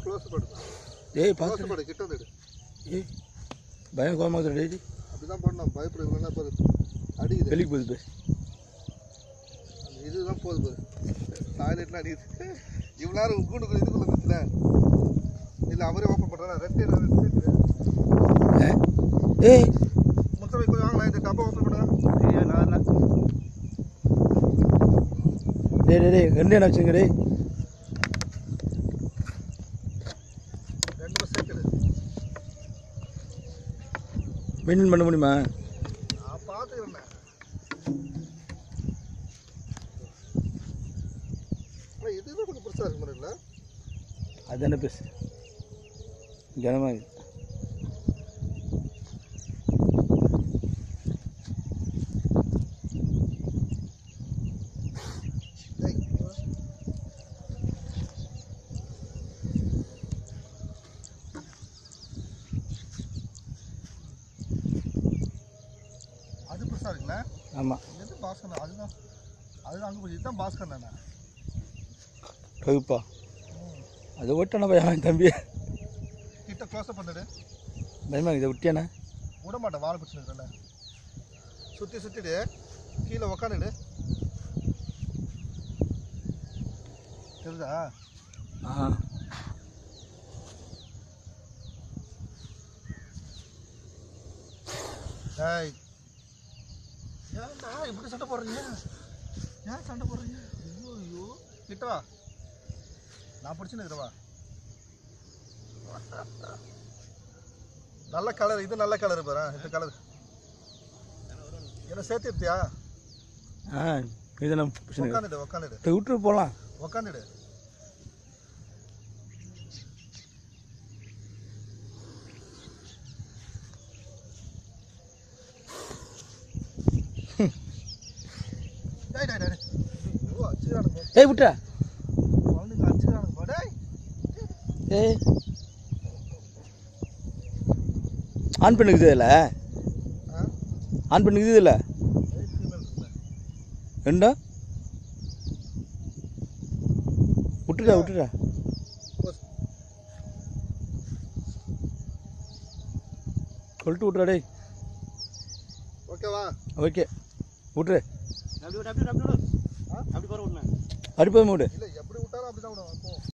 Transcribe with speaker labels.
Speaker 1: Close போடு
Speaker 2: ஏய்
Speaker 1: close
Speaker 2: பார்த்து
Speaker 1: போடு கிட்ட வந்துடு
Speaker 2: ஏய் பயம் கோமாக்குது டேய்
Speaker 1: அப்படிதான் பண்ணணும் பயப்பட இல்லைன்னா பாரு அடிக்குது
Speaker 2: வெளிக்கு போகுது பேசு
Speaker 1: அந்த இதுதான் போகுது பாரு டாய்லெட்லாம் அடிக்குது இவ்வளோ நேரம் கூண்டுக்குள்ள இதுக்குள்ள இருந்துச்சுல இல்லை அவரே ஓப்பன் பண்ணுறா ரெண்டு ரெண்டு
Speaker 2: ஏ ஏய்
Speaker 1: முத்தமை கொஞ்சம் வாங்கலாம் இந்த டப்பா ஓப்பன் பண்ணுங்க ஐயா நான் நான்
Speaker 2: டேய் டேய் டேய் ரெண்டு என்ன வச்சுங்க டேய்
Speaker 1: ரெண்டு பஸ் சேர்க்குது
Speaker 2: மெயின்டைன் பண்ண முடியுமா
Speaker 1: நான் பார்த்துக்கிறேன் ஆனால் இதுதான் கொஞ்சம் பெருசாக இருக்கு மாதிரி இல்லை
Speaker 2: அது என்ன பேசு கனமாக இருக்கு
Speaker 1: டேய், இங்க வா. அது பெருசா இருக்குல்ல
Speaker 2: ஆமாம்
Speaker 1: எது பாஸ்கர் அதுதான் அதுதான் அங்கே போய் இதுதான் பாஸ்கர் நானே
Speaker 2: கவிப்பா அதை விட்டானா பையன் தம்பி
Speaker 1: கிட்ட க்ளோஸ் பண்ணிடு
Speaker 2: பயமா இதை விட்டியாண்ணா
Speaker 1: விட மாட்டேன் வாழை பிடிச்சி இருக்கல சுற்றி சுற்றிட்டு கீழே உக்காந்துடு தெரியுதா
Speaker 2: ஆ
Speaker 1: ஏய் ஏன்டா இப்படி சண்டை போடுறீங்க ஏன் சண்டை போடுறீங்க ஐயோ ஐயோ கிட்ட வா நான் பிடிச்சுன்னு இருக்கிறவா நல்ல கலர் இது நல்ல கலர் பாரு இந்த கலர் என்ன சேர்த்துட்டியா
Speaker 2: ஆ இதை நான் பிரச்சனை இல்லை.
Speaker 1: உக்காந்துடு உக்காந்துடு
Speaker 2: இதை விட்டுட்டு போகலாம்
Speaker 1: உக்காந்துடு டேய் டேய் டேய் ஐயோ அச்சுறானுங்க
Speaker 2: ஏய் விட்டா
Speaker 1: குழந்தைங்க அச்சுறானுங்க டேய்
Speaker 2: ஏய் ஆன் பண்ணுக்குது இதில்
Speaker 1: ஆ
Speaker 2: ஆன் பண்ணுக்குது இதில்
Speaker 1: டேய் ஃபீமேல் இருக்குல்ல
Speaker 2: ரெண்டா விட்டுட்டா விட்டுட்டா
Speaker 1: போஸ்
Speaker 2: சொல்லிட்டு விட்றா டேய்
Speaker 1: ஓகேவா
Speaker 2: ஓகே விட்டுரு
Speaker 3: அப்படி விடு, அப்படி விடு, அப்படி விடு.
Speaker 1: ஆ?
Speaker 3: அப்படி போற விடுண்ணே
Speaker 2: அடிப்பது மூடு
Speaker 1: இல்லை எப்படி விட்டாலும் அப்படி தான் விடும்